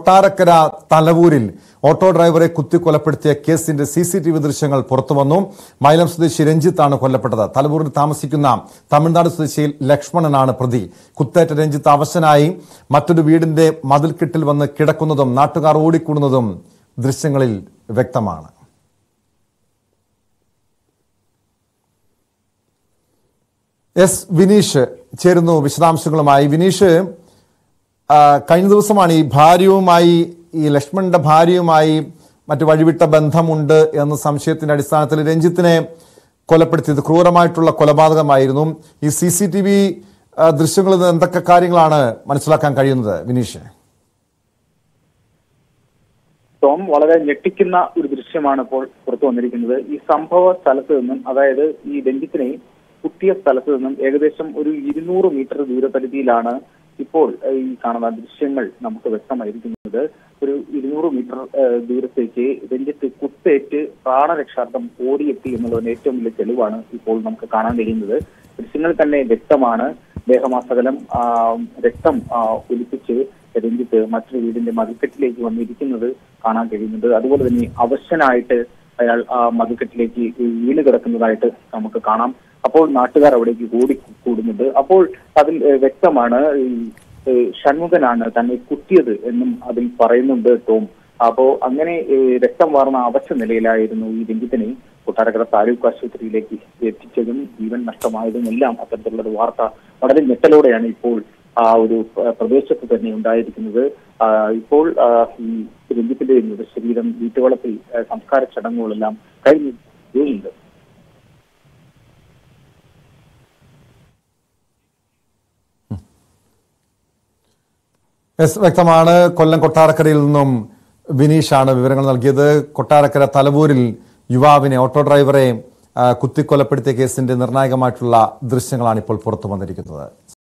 Kottarakkara തലവൂരിൽ auto ഡ്രൈവറെ കുത്തിക്കൊലപ്പെടുത്തിയ കേസിന്റെ C C T V ദൃശ്യങ്ങൾ പുറത്തുവന്നു മൈലം സ്വദേശി രഞ്ജിത്താണ് കൊല്ലപ്പെട്ടത് തലവൂരിൽ താമസിക്കുന്ന തമിഴ്നാട് സ്വദേശി ലക്ഷ്മണനാണ് പ്രതി കുത്തേറ്റ രഞ്ജിത്ത് അവശനായി മറ്റൊരു വീടിന്റെ മതിൽക്കെട്ടിൽ വന്ന് കിടക്കുന്നതും നാട്ടുകാർ ഓടിക്കൂടുന്നതും ദൃശ്യങ്ങളിൽ വ്യക്തമാണ് എസ് വിനീഷ് ചേരുന്നു വിശദാംശങ്ങളുമായി വിനീഷ് ആ, കഴിഞ്ഞ ദിവസമാണ് ഈ ഭാര്യയുമായി ഈ ലക്ഷ്മണന്റെ ഭാര്യയുമായി മറ്റു വഴിവിട്ട ബന്ധമുണ്ട് എന്ന സംശയത്തിന്റെ അടിസ്ഥാനത്തിൽ രഞ്ജിത്തിനെ കൊലപ്പെടുത്തിയത് ക്രൂരമായിട്ടുള്ള കൊലപാതകമായിരുന്നു ഈ സി സി ടി വി ദൃശ്യങ്ങളിൽ നിന്ന് എന്തൊക്കെ കാര്യങ്ങളാണ് മനസ്സിലാക്കാൻ കഴിയുന്നത് വിനീഷ് ടോം വളരെ ഞെട്ടിക്കുന്ന ഒരു ദൃശ്യമാണ് ഇപ്പോൾ പുറത്തു വന്നിരിക്കുന്നത് ഈ സംഭവ സ്ഥലത്ത് നിന്നും അതായത് ഈ രഞ്ജിത്തിനെ കുത്തിയ സ്ഥലത്ത് നിന്നും ഏകദേശം ഒരു ഇരുന്നൂറ് മീറ്റർ ദൂരപരിധിയിലാണ് ഇപ്പോൾ ഏഹ്, ഈ കാണുന്ന ദൃശ്യങ്ങൾ നമുക്ക് വ്യക്തമായിരിക്കുന്നത് ഒരു ഇരുന്നൂറ് മീറ്റർ ഏഹ്, ദൂരത്തേക്ക് രഞ്ജിത്ത് കുത്തേറ്റ് പ്രാണരക്ഷാർത്ഥം ഓടിയെത്തി എന്നുള്ളതിന് ഏറ്റവും വലിയ തെളിവാണ് ഇപ്പോൾ നമുക്ക് കാണാൻ കഴിയുന്നത് ദൃശ്യങ്ങൾ തന്നെ വ്യക്തമാണ് ദേഹമാസകലം ആ, രക്തം ആ, ഒലിപ്പിച്ച് രഞ്ജിത്ത് മറ്റൊരു വീടിന്റെ മതിൽക്കെട്ടിലേക്ക് വന്നിരിക്കുന്നത് കാണാൻ കഴിയുന്നുണ്ട് അതുപോലെ തന്നെ അവശനായിട്ട് അയാൾ ആ മതിൽക്കെട്ടിലേക്ക് വീണ് കിടക്കുന്നതായിട്ട് നമുക്ക് കാണാം അപ്പോൾ നാട്ടുകാർ അവിടേക്ക് കൂടി കൂടുന്നുണ്ട് അപ്പോൾ അതിൽ ഏഹ്, വ്യക്തമാണ് ഈ ഏഹ്, ഷൺമുഖനാണ് തന്നെ കുത്തിയത് എന്നും അതിൽ പറയുന്നുണ്ട് ടോം അപ്പോ അങ്ങനെ ഏഹ്, രക്തം വാർന്ന അവശ നിലയിലായിരുന്നു ഈ രഞ്ജിത്തിനെ കൊട്ടാരക്കര താലൂക്ക് ആശുപത്രിയിലേക്ക് എത്തിച്ചതും ജീവൻ നഷ്ടമായതും എല്ലാം അത്തരത്തിലുള്ള ഒരു വാർത്ത വളരെ ഞെട്ടലോടെയാണ് ഇപ്പോൾ ആ ഒരു പ്ര- പ്രദേശത്ത് തന്നെ ഉണ്ടായിരിക്കുന്നത് ആ, ഇപ്പോൾ ആ, ഈ രഞ്ജിത്തിന്റെ മൃതശരീരം വീട്ടുവളപ്പിൽ ആ, സംസ്കാര ചടങ്ങുകളെല്ലാം കഴിഞ്ഞിട്ടുണ്ട് എസ് വ്യക്തമാണ് കൊല്ലം കൊട്ടാരക്കരയിൽ നിന്നും വിനീഷാണ് വിവരങ്ങൾ നൽകിയത് കൊട്ടാരക്കര തലവൂരിൽ യുവാവിനെ ഓട്ടോ ഡ്രൈവറെ ആ, കുത്തിക്കൊലപ്പെടുത്തിയ കേസിന്റെ നിർണായകമായിട്ടുള്ള ദൃശ്യങ്ങളാണ് ഇപ്പോൾ പുറത്തു വന്നിരിക്കുന്നത്